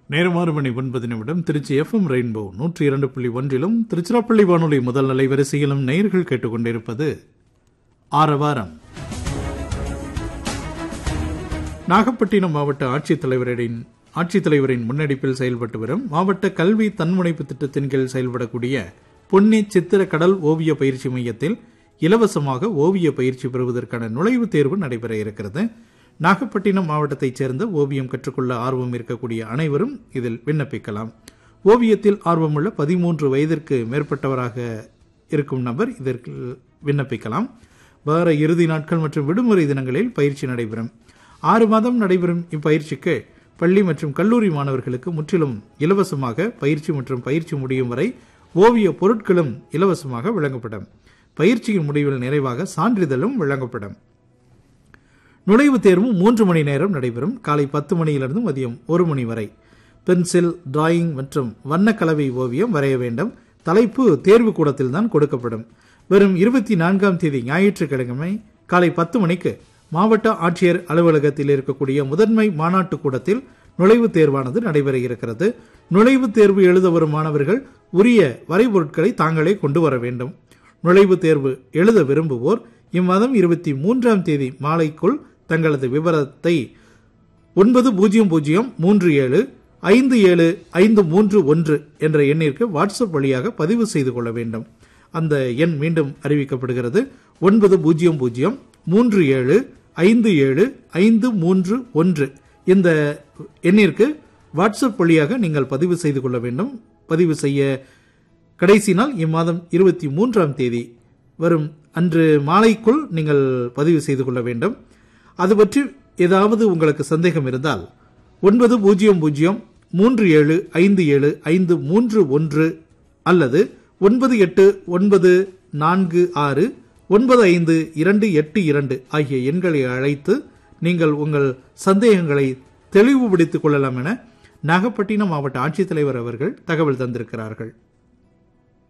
நேரம் ஆறு மணி ஒன்பது நிமிடம் திருச்சி எஃப்எம் ரெயின்போ நூற்றி இரண்டு புள்ளி ஒன்றிலும் திருச்சிராப்பள்ளி வானொலி முதல் அலைவரிசையிலும் நேயர்கள் கேட்டுக்கொண்டிருப்பது ஆரவாரம் நாகப்பட்டினம் மாவட்ட ஆட்சித்தலைவரின் ஆட்சித்தலைவரின் முன்னெடுப்பில் செயல்பட்டு வரும் மாவட்ட கல்வி தன்முனைப்பு திட்டத்தின் கீழ் செயல்படக்கூடிய பொன்னி சித்திர கடல் ஓவிய பயிற்சி மையத்தில் இலவசமாக ஓவிய பயிற்சி பெறுவதற்கான நுழைவுத் தேர்வு நடைபெற இருக்கிறது நாகப்பட்டினம் மாவட்டத்தைச் சேர்ந்த ஓவியம் கற்றுக்கொள்ள ஆர்வம் இருக்கக்கூடிய அனைவரும் இதில் விண்ணப்பிக்கலாம் ஓவியத்தில் ஆர்வமுள்ள பதிமூன்று வயதிற்கு மேற்பட்டவராக இருக்கும் நபர் இதற்கு விண்ணப்பிக்கலாம் வார இறுதி நாட்கள் மற்றும் விடுமுறை தினங்களில் பயிற்சி நடைபெறும் ஆறு மாதம் நடைபெறும் இப்பயிற்சிக்கு பள்ளி மற்றும் கல்லூரி மாணவர்களுக்கு முற்றிலும் இலவசமாக பயிற்சி மற்றும் பயிற்சி முடியும் வரை ஓவிய பொருட்களும் இலவசமாக வழங்கப்படும் பயிற்சியின் முடிவில் நிறைவாக சான்றிதழும் வழங்கப்படும் நுழைவுத் தேர்வு மூன்று மணி நேரம் நடைபெறும் காலை பத்து மணியிலிருந்து மதியம் ஒரு மணி வரை பென்சில் டிராயிங் மற்றும் வண்ணக்கலவை ஓவியம் வரைய வேண்டும் தலைப்பு தேர்வு கூடத்தில் தான் கொடுக்கப்படும் வரும் இருபத்தி நான்காம் தேதி ஞாயிற்றுக்கிழமை காலை பத்து மணிக்கு மாவட்ட ஆட்சியர் அலுவலகத்தில் இருக்கக்கூடிய முதன்மை மாநாட்டு கூடத்தில் நுழைவுத் தேர்வானது நடைபெற இருக்கிறது நுழைவுத் தேர்வு எழுத வரும் மாணவர்கள் உரிய வரைபொருட்களை தாங்களே கொண்டு வர வேண்டும் நுழைவுத் தேர்வு எழுத விரும்புவோர் இம்மாதம் இருபத்தி மூன்றாம் தேதி மாலைக்குள் தங்களது விவரத்தை ஒன்பது பூஜ்ஜியம் பூஜ்ஜியம் மூன்று ஏழு ஐந்து ஏழு ஐந்து மூன்று ஒன்று என்ற எண்ணிற்கு வாட்ஸ்அப் வழியாக பதிவு செய்து கொள்ள வேண்டும் அந்த எண் மீண்டும் அறிவிக்கப்படுகிறது ஒன்பது பூஜ்ஜியம் பூஜ்ஜியம் மூன்று ஏழு ஐந்து ஏழு ஐந்து மூன்று ஒன்று இந்த எண்ணிற்கு வாட்ஸ்அப் வழியாக நீங்கள் பதிவு செய்து கொள்ள வேண்டும் பதிவு செய்ய கடைசி நாள் இம்மாதம் இருபத்தி மூன்றாம் தேதி வரும் அன்று மாலைக்குள் நீங்கள் பதிவு செய்து கொள்ள வேண்டும் அது பற்றி ஏதாவது உங்களுக்கு சந்தேகம் இருந்தால் ஒன்பது பூஜ்ஜியம் பூஜ்ஜியம் மூன்று ஏழு ஐந்து ஏழு ஐந்து மூன்று ஒன்று அல்லது ஒன்பது எட்டு ஒன்பது நான்கு ஆறு ஒன்பது ஐந்து இரண்டு எட்டு இரண்டு ஆகிய எண்களை அழைத்து நீங்கள் உங்கள் சந்தேகங்களை தெளிவுபடுத்திக் கொள்ளலாம் என நாகப்பட்டினம் மாவட்ட ஆட்சித்தலைவர் அவர்கள் தகவல் தந்திருக்கிறார்கள்